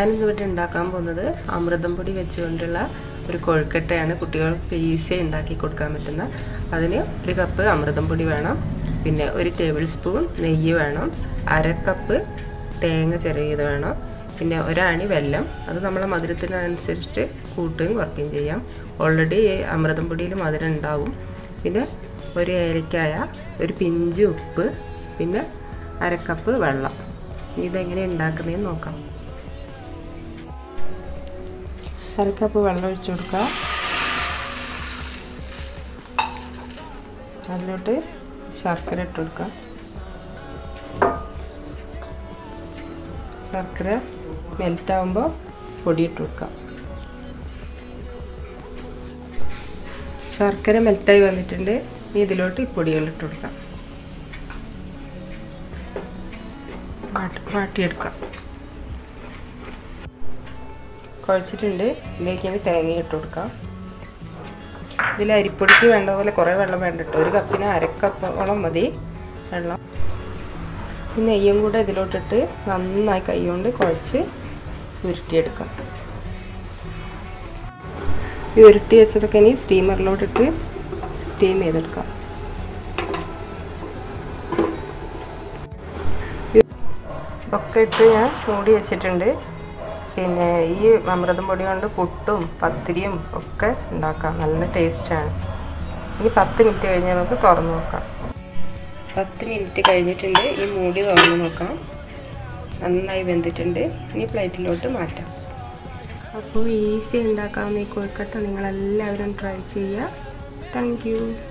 ഞാനിന്ന് ഇവിടെ ഉണ്ടാക്കാൻ പോകുന്നത് അമൃതം പൊടി വെച്ചുകൊണ്ടുള്ള ഒരു കൊഴുക്കട്ടയാണ് കുട്ടികൾക്ക് ഈസിയായി ഉണ്ടാക്കി കൊടുക്കാൻ പറ്റുന്ന അതിന് ഒരു കപ്പ് അമൃതം പൊടി വേണം പിന്നെ ഒരു ടേബിൾ സ്പൂൺ നെയ്യ് വേണം അര കപ്പ് തേങ്ങ ചിരകിയത് വേണം പിന്നെ ഒരാണി വെല്ലം അത് നമ്മളെ മധുരത്തിനനുസരിച്ചിട്ട് കൂട്ടുകയും കുറയ്ക്കുകയും ചെയ്യാം ഓൾറെഡി അമൃതം പൊടിയിൽ മധുരം ഉണ്ടാവും പിന്നെ ഒരു ഏലക്കായ ഒരു പിഞ്ച് ഉപ്പ് പിന്നെ അരക്കപ്പ് വെള്ളം ഇതെങ്ങനെ ഉണ്ടാക്കുന്നതെന്ന് നോക്കാം അരക്കപ്പ് വെള്ളം ഒഴിച്ചു കൊടുക്കുക അതിലോട്ട് ശർക്കര ഇട്ട് കൊടുക്കുക ശർക്കര മെൽറ്റാകുമ്പോൾ പൊടി ഇട്ട് കൊടുക്കുക ശർക്കര മെൽറ്റായി വന്നിട്ടുണ്ട് ഇനി ഇതിലോട്ട് ഈ പൊടികൾ ഇട്ട് കൊടുക്കാം വാട്ടിയെടുക്കാം കുഴച്ചിട്ടുണ്ട് ഇതിലേക്ക് ഇനി തേങ്ങ ഇട്ട് കൊടുക്കാം ഇതിൽ അരിപ്പൊടിക്ക് വേണ്ട പോലെ കുറേ വെള്ളം വേണ്ട കേട്ടോ ഒരു കപ്പിന് അരക്കപ്പോളം മതി വെള്ളം ഈ നെയ്യും കൂടെ ഇതിലോട്ടിട്ട് നന്നായി കൈ കൊണ്ട് കുഴച്ച് ഉരുട്ടിയെടുക്കാം ഈ ഉരുട്ടി വെച്ചതൊക്കെ ഇനി സ്റ്റീമറിലോട്ടിട്ട് സ്റ്റീം ചെയ്തെടുക്കാം ഒക്കെ ഇട്ട് ഞാൻ മൂടി വെച്ചിട്ടുണ്ട് പിന്നെ ഈ അമൃതം പൊടി കൊണ്ട് പുട്ടും പത്തിരിയും ഒക്കെ ഉണ്ടാക്കാം നല്ല ടേസ്റ്റാണ് ഇനി പത്ത് മിനിറ്റ് കഴിഞ്ഞ് നമുക്ക് തുറന്ന് നോക്കാം പത്ത് മിനിറ്റ് കഴിഞ്ഞിട്ടുണ്ട് ഈ മൂടി തുറന്ന് നോക്കാം നന്നായി വെന്തിട്ടുണ്ട് ഇനി പ്ലേറ്റിലോട്ട് മാറ്റാം അപ്പോൾ ഈസി ഉണ്ടാക്കാവുന്ന ഈ കൊഴുക്കട്ട നിങ്ങളെല്ലാവരും ട്രൈ ചെയ്യുക താങ്ക്